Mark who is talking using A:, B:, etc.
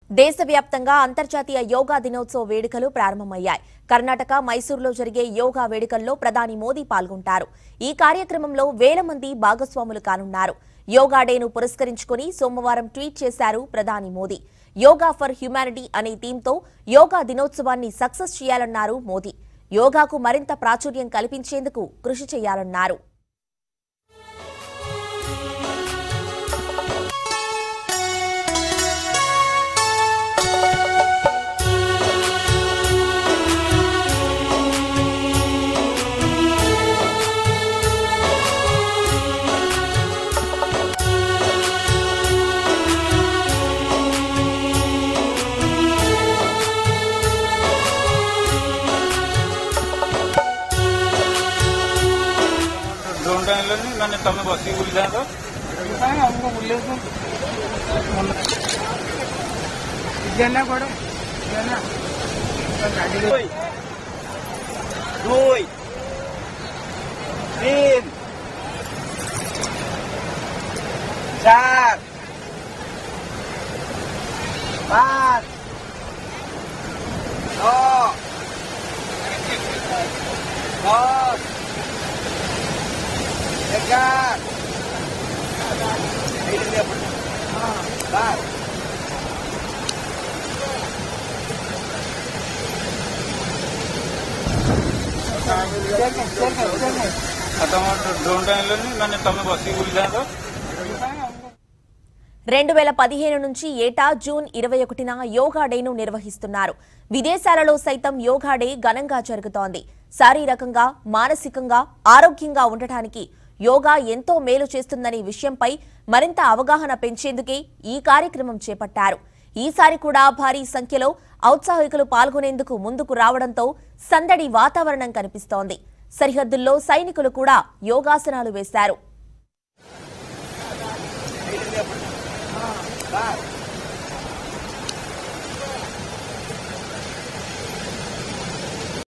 A: దేశవ్యాప్తంగా అంతర్జాతీయ యోగా దినోత్సవ వేడుకలు ప్రారంభమయ్యాయి కర్ణాటక మైసూరులో జరిగే యోగా వేడుకల్లో ప్రధాని మోదీ పాల్గొంటారు ఈ కార్యక్రమంలో వేల మంది భాగస్వాములు కానున్నారు యోగా డేను పురస్కరించుకుని సోమవారం ట్వీట్ చేశారు ప్రధాని మోదీ యోగా ఫర్ హ్యుమానిటీ అనే థీమ్తో యోగా దినోత్సవాన్ని సక్సెస్ చేయాలన్నారు మోదీ యోగాకు మరింత ప్రాచుర్యం కల్పించేందుకు కృషి చేయాలన్నారు
B: ड्रोन टाइम मैंने तमें बसी बुल जाए तो
C: हमको बोले तो ఇదన్నా కూడా ఇదన్నా गाड़ी
B: दुई दुई तीन चार पाँच नौ दस ग्यारह बारह ड्रोन टाइम मैंने तमें बसी बुल जाए तो
A: రెండు వేల పదిహేను నుంచి ఏటా జూన్ ఇరవై ఒకటిన యోగా డేను నిర్వహిస్తున్నారు విదేశాలలో సైతం యోగా డే ఘనంగా జరుగుతోంది శారీరకంగా మానసికంగా ఆరోగ్యంగా ఉండటానికి యోగా ఎంతో మేలు చేస్తుందనే విషయంపై మరింత అవగాహన పెంచేందుకే ఈ కార్యక్రమం చేపట్టారు ఈసారి కూడా భారీ సంఖ్యలో ఔత్సాహికులు పాల్గొనేందుకు ముందుకు రావడంతో సందడి వాతావరణం కనిపిస్తోంది సరిహద్దుల్లో సైనికులు కూడా యోగాసనాలు వేశారు
B: बारह